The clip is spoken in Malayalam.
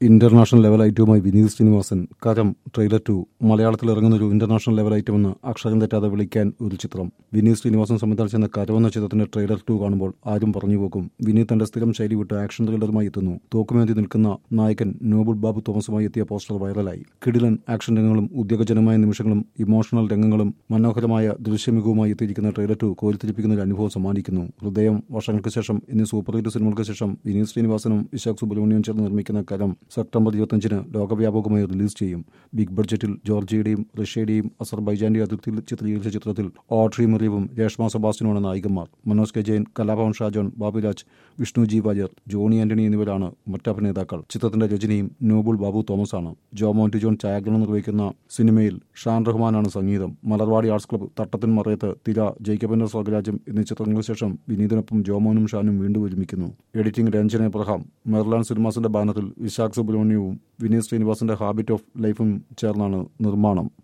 ഇന്റർനാഷണൽ ലെവൽ ഐറ്റവുമായി വിനീത് ശ്രീനിവാസൻ കരം ട്രെയിലർ ടു മലയാളത്തിൽ ഇറങ്ങുന്ന ഒരു ഇന്റർനാഷണൽ ലെവൽ ഐറ്റം എന്ന് അക്ഷരം തെറ്റാതെ വിളിക്കാൻ ഒരു ചിത്രം വിനീത് ശ്രീനിവാസൻ സംവിധാനിച്ചെന്ന കരം എന്ന ചിത്രത്തിന്റെ ട്രെയിലർ ടു കാണുമ്പോൾ ആരും പറഞ്ഞു പോകും വിനീത് തന്റെ സ്ഥിരം ശൈലി വിട്ട് ആക്ഷൻ ത്രില്ലറുമായി എത്തുന്നു തോക്കുമേന്തി നിൽക്കുന്ന നായകൻ നോബിൾ ബാബു തോമസുമായി എത്തിയ പോസ്റ്റർ വൈറലായി കിടിലൻ ആക്ഷൻ രംഗങ്ങളും ഉദ്യോഗജനമായ നിമിഷങ്ങളും ഇമോഷണൽ രംഗങ്ങളും മനോഹരമായ ദൃശ്യമികവുമായി എത്തിയിരിക്കുന്ന ട്രെയിലർ ടു കോരിത്തിരിപ്പിക്കുന്ന ഒരു അനുഭവം സമ്മാനിക്കുന്നു ഹൃദയം വർഷങ്ങൾക്ക് ശേഷം ഇന്ന് സൂപ്പർ ഹിറ്റ് സിനിമകൾക്ക് ശേഷം വിനീത് ശ്രീനിവാസനും വിശാഖ് സുബ്രഹ്മണ്യവും ചേർന്ന് നിർമ്മിക്കുന്ന കരം സെപ്റ്റംബർ ഇരുപത്തഞ്ചിന് ലോകവ്യാപകമായി റിലീസ് ചെയ്യും ബിഗ് ബഡ്ജറ്റിൽ ജോർജിയയുടെയും റഷ്യയുടെയും അസർബൈജാന്റെയും അതിർത്തിയിൽ ചിത്രീകരിച്ച ചിത്രത്തിൽ ഓഡ്രി മെറിയവും രേഷ്മ സെബാസ്റ്റിനുമാണ് നായികന്മാർ മനോജ് കെ ജെയിൻ കലാഭവൻ ഷാജോൺ ബാബുരാജ് വിഷ്ണു ജി വാര്യർ ജോണി ആന്റണി എന്നിവരാണ് മറ്റഭിനേതാക്കൾ ചിത്രത്തിന്റെ രചനയും നോബുൾ ബാബു തോമസ് ആണ് ജോ മോന്റി ജോൺ ഛായാഗ്രഹണം നിർവഹിക്കുന്ന സിനിമയിൽ ഷാൻ റഹ്മാനാണ് സംഗീതം മലർവാടി ആർട്സ് ക്ലബ്ബ് തട്ടത്തിൻ മറയത്ത് തിര ജയിക്കബന്റെ സ്വർഗരാജ്യം എന്നീ ചിത്രങ്ങൾക്ക് ശേഷം വിനീതിനൊപ്പം ജോമോനും ഷാനും വീണ്ടും ഒരുമിക്കുന്നു എഡിറ്റിംഗ് രഞ്ജൻ എബ്രഹാം മെർലാൻ സിനിമാസിന്റെ ബാനറിൽ വിശാഖ് സുബ്രഹ്മണ്യവും വിനീത് ശ്രീനിവാസന്റെ ഹാബിറ്റ് ഓഫ് ലൈഫും ചേർന്നാണ് നിർമ്മാണം